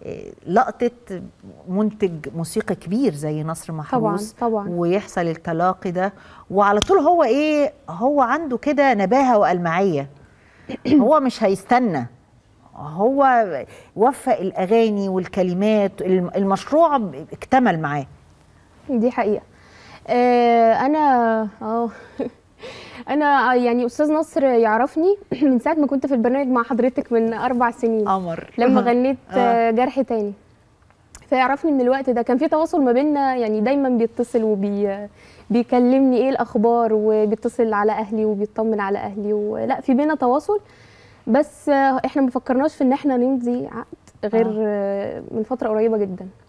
لقطه منتج موسيقي كبير زي نصر محروس طبعا طبعا ويحصل التلاقي ده وعلى طول هو ايه هو عنده كده نباهه والمعيه هو مش هيستنى هو وفق الاغاني والكلمات المشروع اكتمل معاه دي حقيقه آه انا اه انا يعني استاذ نصر يعرفني من ساعه ما كنت في البرنامج مع حضرتك من اربع سنين قمر لما غنيت آه. جرح تاني فيعرفني من الوقت ده كان في تواصل ما بيننا يعني دايما بيتصل وبي بيكلمني ايه الاخبار وبيتصل على اهلي وبيطمن على اهلي ولا في بينا تواصل بس احنا ما فكرناش في ان احنا نمضي عقد غير آه. من فتره قريبه جدا